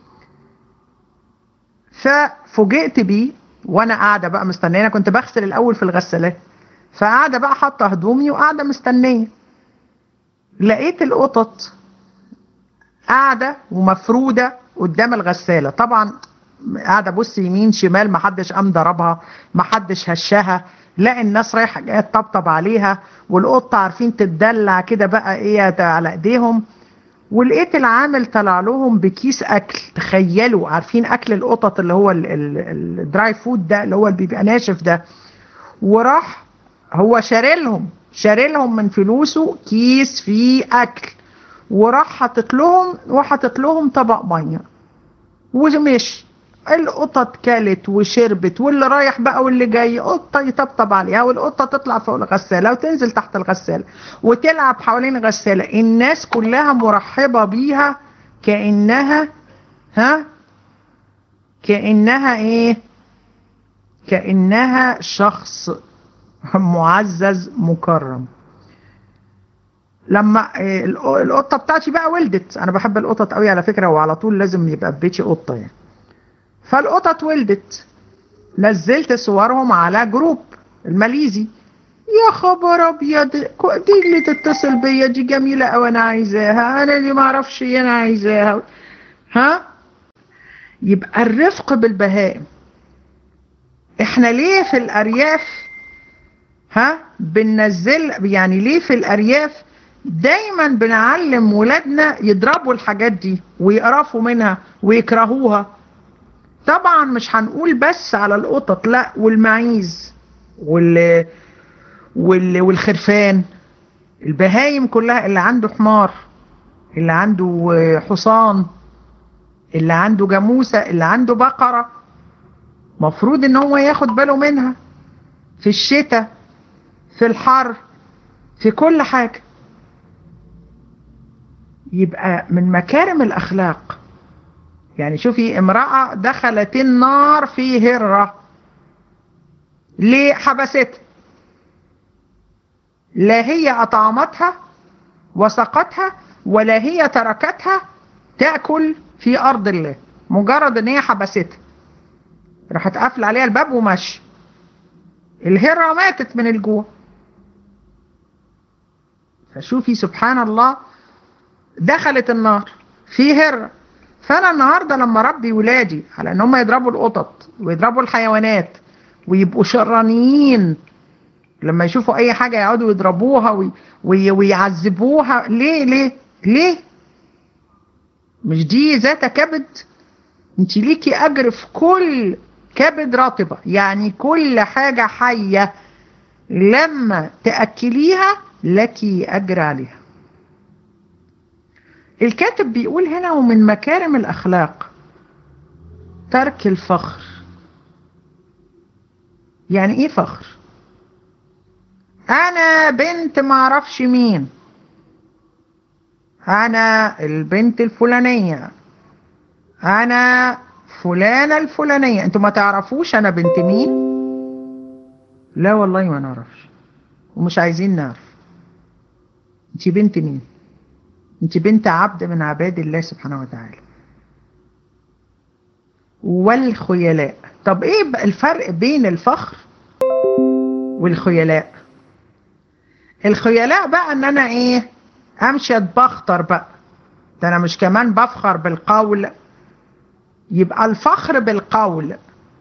ففوجئت بيه وانا قاعده بقى مستنيه انا كنت بغسل الاول في الغسالات فقاعده بقى حاطه هدومي وقاعده مستنيه لقيت القطط قاعده ومفروده قدام الغساله طبعا قاعده بص يمين شمال محدش قام ضربها محدش هشها لا الناس رايحه جايه تطبطب عليها والقطه عارفين تتدلع كده بقى ايه على ايديهم ولقيت العامل طلع لهم بكيس اكل تخيلوا عارفين اكل القطط اللي هو ال- ال- الدراي فود ده اللي هو اللي بيبقى ناشف ده وراح هو شاري لهم شاري لهم من فلوسه كيس فيه اكل وراح حاطط لهم وحاطط لهم طبق ميه ومشي القطط كلت وشربت واللي رايح بقى واللي جاي قطه يطبطب عليها والقطه تطلع فوق الغساله وتنزل تحت الغساله وتلعب حوالين الغساله الناس كلها مرحبه بيها كانها ها كانها ايه كانها شخص معزز مكرم لما إيه، الق- القطه بتاعتي بقى ولدت انا بحب القطط قوي على فكره وعلى طول لازم يبقى في بيتي قطه يعني فالقطط ولدت نزلت صورهم على جروب الماليزي يا خبر ابيض كو- دي اللي تتصل بيا دي جميله قوي انا عايزاها انا اللي ما اعرفش إيه انا عايزاها ها يبقى الرفق بالبهائم احنا ليه في الارياف ها بننزل يعني ليه في الارياف دايما بنعلم ولادنا يضربوا الحاجات دي ويقرفوا منها ويكرهوها طبعا مش هنقول بس على القطط لا والمعيز وال... وال... والخرفان البهايم كلها اللي عنده حمار اللي عنده حصان اللي عنده جاموسة اللي عنده بقرة مفروض ان هو ياخد باله منها في الشتاء في الحر في كل حاجة يبقى من مكارم الأخلاق يعني شوفي امرأة دخلت النار في هرة ليه حبستها لا هي أطعمتها وسقتها ولا هي تركتها تأكل في أرض الله مجرد ان هي حبستها راحت قافله عليها الباب ومشي الهرة ماتت من الجوع فشوفي سبحان الله دخلت النار في هرة فأنا النهاردة لما ربي ولادي على ان هم يضربوا القطط ويضربوا الحيوانات ويبقوا شرانيين لما يشوفوا اي حاجة يقعدوا يضربوها وي وي ويعذبوها ليه ليه ليه مش دي ذات كبد انت ليكي اجر في كل كبد رطبة يعني كل حاجة حية لما تأكليها لك أجر عليها الكاتب بيقول هنا ومن مكارم الأخلاق ترك الفخر يعني ايه فخر انا بنت معرفش مين انا البنت الفلانية انا فلانة الفلانية انتوا ما تعرفوش انا بنت مين لا والله ما نعرفش ومش عايزين نعرف انت بنت مين انت بنت عبد من عباد الله سبحانه وتعالى والخيلاء طب ايه بقى الفرق بين الفخر والخيلاء الخيلاء بقى ان انا ايه امشي اتبختر بقى ده انا مش كمان بفخر بالقول يبقى الفخر بالقول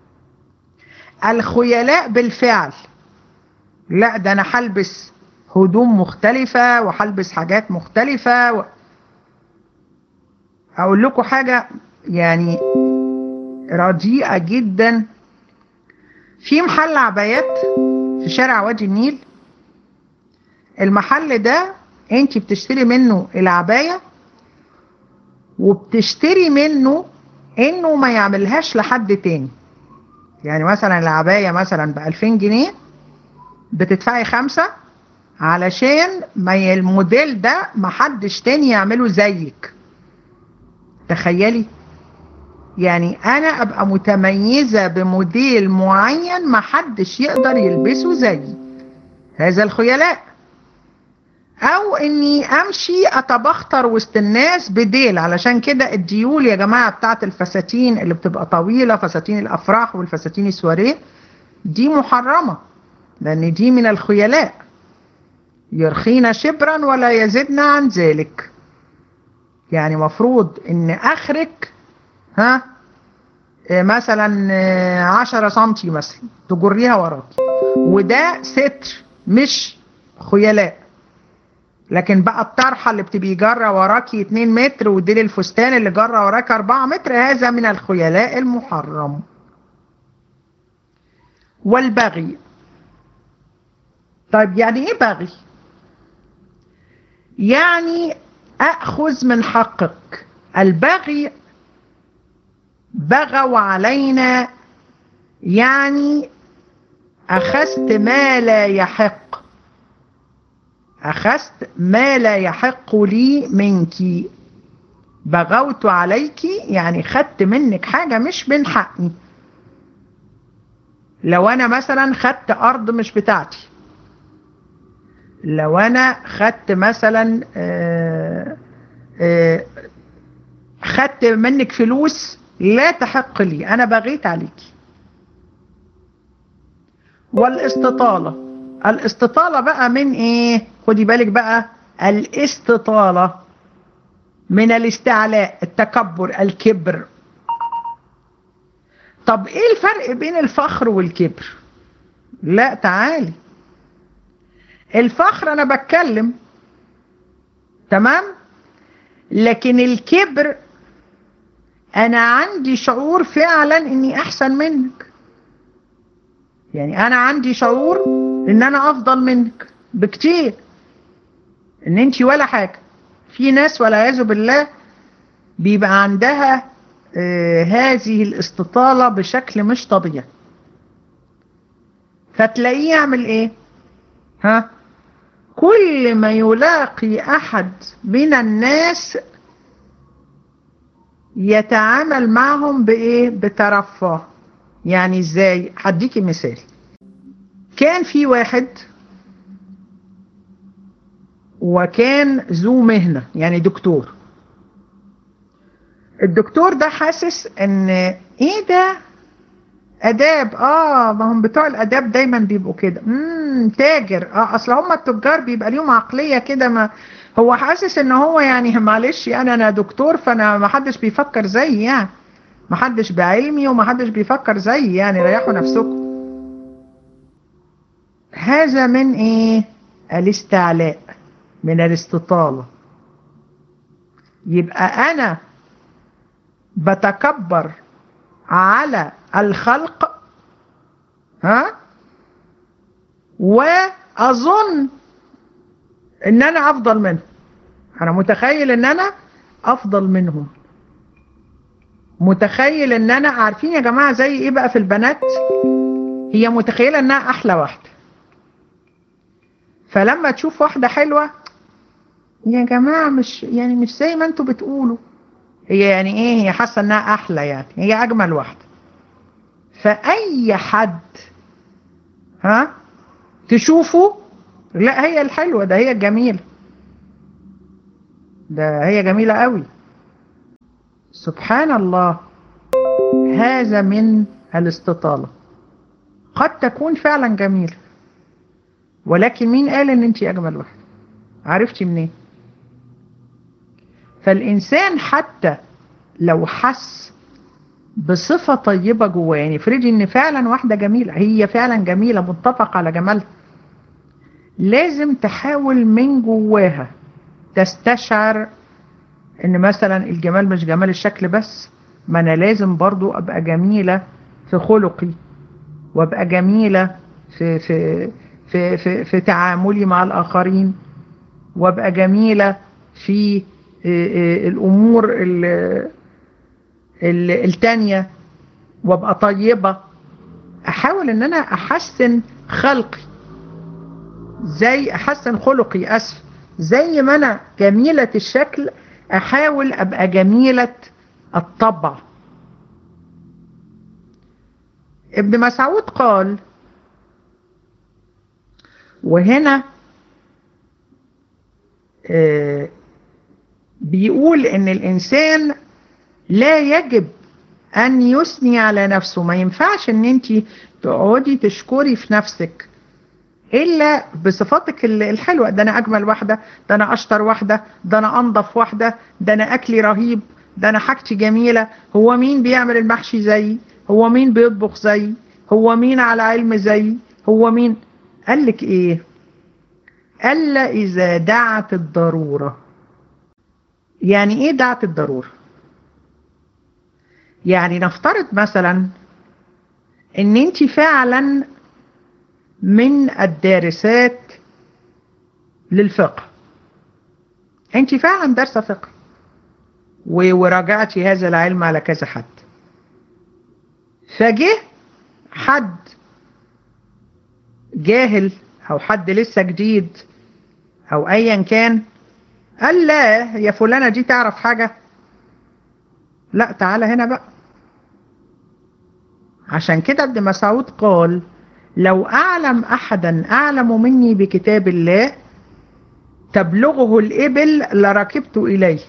الخيلاء بالفعل لا ده انا هلبس هدوم مختلفة وهلبس حاجات مختلفة و... اقول لكم حاجة يعني رديئة جدا في محل عبايات في شارع وادي النيل المحل ده انت بتشتري منه العباية وبتشتري منه انه ما يعملهاش لحد تاني يعني مثلا العباية مثلا ب 2000 جنيه بتدفعي خمسة علشان ما الموديل ده ما حدش تاني يعمله زيك تخيلي يعني انا ابقى متميزة بموديل معين ما حدش يقدر يلبسه زيي هذا الخيلاء او اني امشي اتبختر وسط الناس بديل علشان كده الديول يا جماعة بتاعت الفساتين اللي بتبقى طويلة فساتين الافراح والفساتين السواريه دي محرمة لان دي من الخيلاء يرخينا شبرا ولا يزدنا عن ذلك يعني مفروض ان اخرك ها مثلا عشرة سنتي مثلا تجريها وراك وده ستر مش خيلاء لكن بقى الطرحة اللي بتبقي جرة وراكي 2 متر وديل الفستان اللي جرة وراك 4 متر هذا من الخيلاء المحرم والبغي طيب يعني ايه بغي يعني اخذ من حقك البغي بغوا علينا يعني اخذت ما لا يحق أخذت ما لا يحق لي منك بغوت عليك يعني خدت منك حاجة مش من حقي لو أنا مثلا خدت أرض مش بتاعتي لو أنا خدت مثلا آآ آآ خدت منك فلوس لا تحق لي أنا بغيت عليك والاستطالة الاستطالة بقى من ايه خدي بالك بقى الاستطالة من الاستعلاء التكبر الكبر طب ايه الفرق بين الفخر والكبر لا تعالي الفخر انا بتكلم تمام لكن الكبر انا عندي شعور فعلا اني احسن منك يعني انا عندي شعور ان انا افضل منك بكتير ان انت ولا حاجة في ناس والعياذ بالله بيبقى عندها آه هذه الاستطالة بشكل مش طبيعي فتلاقيه يعمل ايه ها كل ما يلاقي احد من الناس يتعامل معهم بايه بترفه يعني ازاي هديكي مثال كان في واحد وكان ذو مهنة يعني دكتور الدكتور ده حاسس ان ايه ده اداب اه ما هم بتوع الاداب دايما بيبقوا كده امم تاجر اه اصل هم التجار بيبقى ليهم عقليه كده ما هو حاسس ان هو يعني معلش يعني انا دكتور فانا ما حدش بيفكر زيي يعني ما حدش بعلمي وما حدش بيفكر زيي يعني ريحوا نفسكم هذا من ايه الاستعلاء من الاستطاله يبقى انا بتكبر على الخلق ها واظن ان انا افضل منهم انا متخيل ان انا افضل منهم متخيل ان انا عارفين يا جماعه زي ايه بقى في البنات هي متخيله انها احلى واحده فلما تشوف واحده حلوه يا جماعه مش يعني مش زي ما انتوا بتقولوا هي يعني ايه هي حاسه انها احلى يعني هي اجمل واحده فاي حد ها تشوفه لا هي الحلوه ده هي الجميله ده هي جميله قوي سبحان الله هذا من الاستطاله قد تكون فعلا جميله ولكن مين قال ان انت اجمل واحده عرفتي منين فالإنسان حتى لو حس بصفة طيبة جواه يعني افرضي ان فعلا واحدة جميلة هي فعلا جميلة متفق على جمالها لازم تحاول من جواها تستشعر ان مثلا الجمال مش جمال الشكل بس ما انا لازم برضو ابقى جميلة في خلقي وابقى جميلة في, في, في, في, في تعاملي مع الاخرين وابقى جميلة في الامور التانية وابقى طيبة احاول ان انا احسن خلقي زي احسن خلقي اسف زي ما انا جميلة الشكل احاول ابقى جميلة الطبع ابن مسعود قال وهنا آه بيقول ان الانسان لا يجب ان يثني على نفسه ما ينفعش ان انت تقعدي تشكري في نفسك الا بصفاتك الحلوه ده انا اجمل واحده ده انا اشطر واحده ده انا انضف واحده ده انا اكلي رهيب ده انا حاجتي جميله هو مين بيعمل المحشي زيي هو مين بيطبخ زيي هو مين على علم زيي هو مين قال لك ايه الا اذا دعت الضروره يعني ايه دعت الضرورة يعني نفترض مثلا ان انت فعلا من الدارسات للفقه انت فعلا دارسة فقه وراجعتي هذا العلم على كذا حد فجه حد جاهل او حد لسه جديد او ايا كان قال لا يا فلانة دي تعرف حاجة لا تعالى هنا بقى عشان كده ابن مسعود قال لو أعلم أحدا أعلم مني بكتاب الله تبلغه الإبل لركبت إليه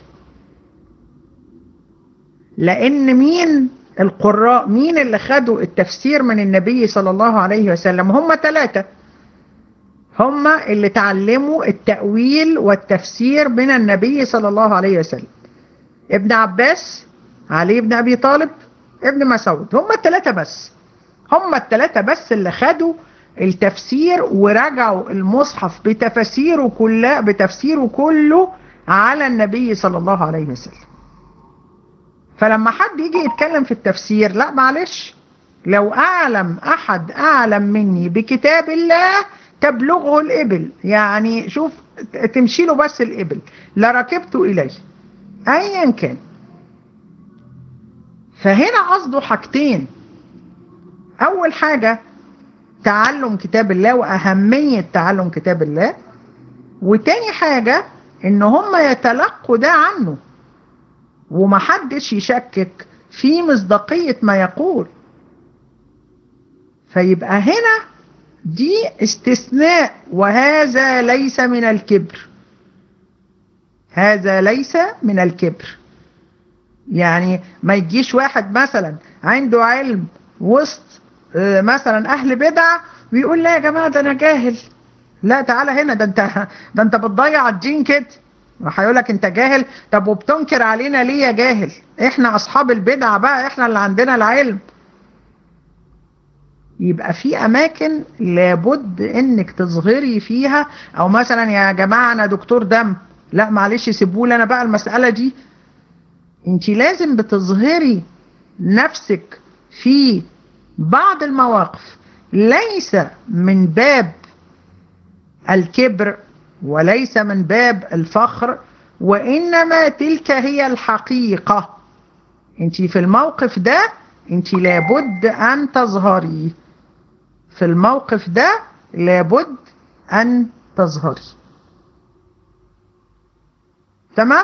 لأن مين القراء مين اللي خدوا التفسير من النبي صلى الله عليه وسلم هم ثلاثة هم اللي تعلموا التأويل والتفسير من النبي صلى الله عليه وسلم ابن عباس علي بن أبي طالب ابن مسعود هم الثلاثة بس هم الثلاثة بس اللي خدوا التفسير وراجعوا المصحف بتفاسيره كلها بتفسيره كله على النبي صلى الله عليه وسلم فلما حد يجي يتكلم في التفسير لا معلش لو أعلم أحد أعلم مني بكتاب الله تبلغه الإبل يعني شوف تمشي له بس الإبل لركبت إليه أيا كان فهنا قصده حاجتين أول حاجة تعلم كتاب الله وأهمية تعلم كتاب الله وتاني حاجة إن هم يتلقوا ده عنه ومحدش يشكك في مصداقية ما يقول فيبقى هنا دي استثناء وهذا ليس من الكبر هذا ليس من الكبر يعني ما يجيش واحد مثلا عنده علم وسط مثلا اهل بدع ويقول لا يا جماعه ده انا جاهل لا تعالى هنا ده انت ده انت بتضيع الدين كده هيقول لك انت جاهل طب وبتنكر علينا ليه يا جاهل احنا اصحاب البدع بقى احنا اللي عندنا العلم يبقى في اماكن لابد انك تظهري فيها او مثلا يا جماعه انا دكتور دم لا معلش سيبوا لي انا بقى المساله دي انت لازم بتظهري نفسك في بعض المواقف ليس من باب الكبر وليس من باب الفخر وإنما تلك هي الحقيقة انت في الموقف ده انت لابد أن تظهري في الموقف ده لابد أن تظهري تمام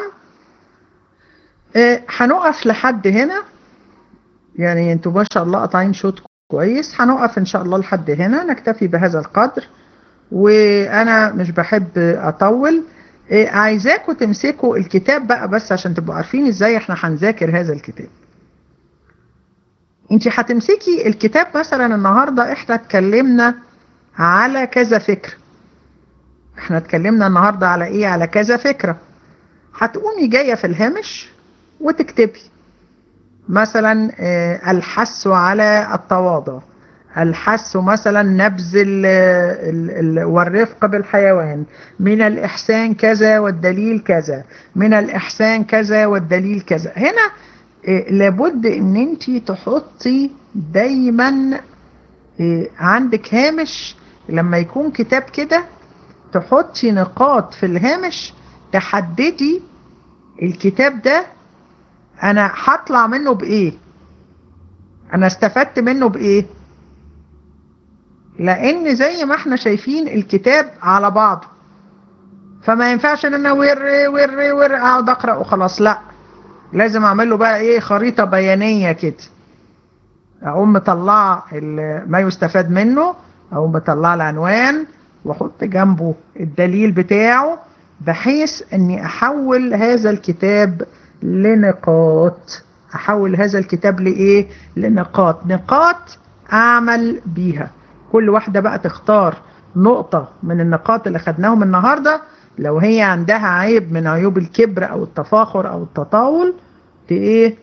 هنقف لحد هنا يعني انتوا ما شاء الله قاطعين شوط كويس هنقف ان شاء الله لحد هنا نكتفي بهذا القدر وانا مش بحب اطول إيه عايزاكم تمسكوا الكتاب بقى بس عشان تبقوا عارفين ازاي احنا هنذاكر هذا الكتاب انت هتمسكي الكتاب مثلا النهارده احنا اتكلمنا على كذا فكره احنا اتكلمنا النهارده على ايه على كذا فكره هتقومي جايه في الهامش وتكتبي مثلا الحث على التواضع الحث مثلا نبذ ال ال ال والرفق بالحيوان من الإحسان كذا والدليل كذا من الإحسان كذا والدليل كذا هنا لابد ان انت تحطي دايما عندك هامش لما يكون كتاب كده تحطي نقاط في الهامش تحددي الكتاب ده انا هطلع منه بايه انا استفدت منه بايه لان زي ما احنا شايفين الكتاب على بعضه فما ينفعش ان انا ور ور ور اقعد اقرا وخلاص لا لازم اعمل له بقى ايه خريطه بيانيه كده اقوم مطلعه ما يستفاد منه اقوم مطلعه العنوان واحط جنبه الدليل بتاعه بحيث اني احول هذا الكتاب لنقاط احول هذا الكتاب لايه لنقاط نقاط اعمل بيها كل واحده بقى تختار نقطه من النقاط اللي خدناهم النهارده لو هي عندها عيب من عيوب الكبر او التفاخر او التطاول ايه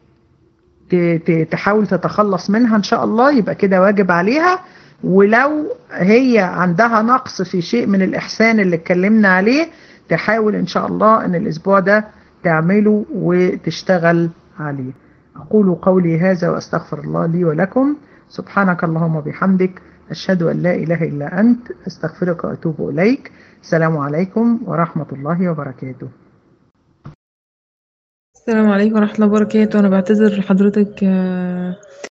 تحاول تتخلص منها ان شاء الله يبقى كده واجب عليها ولو هي عندها نقص في شيء من الاحسان اللي اتكلمنا عليه تحاول ان شاء الله ان الاسبوع ده تعمله وتشتغل عليه أقول قولي هذا وأستغفر الله لي ولكم سبحانك اللهم وبحمدك أشهد أن لا إله إلا أنت أستغفرك وأتوب إليك السلام عليكم ورحمة الله وبركاته
السلام عليكم ورحمة الله وبركاته أنا بعتذر لحضرتك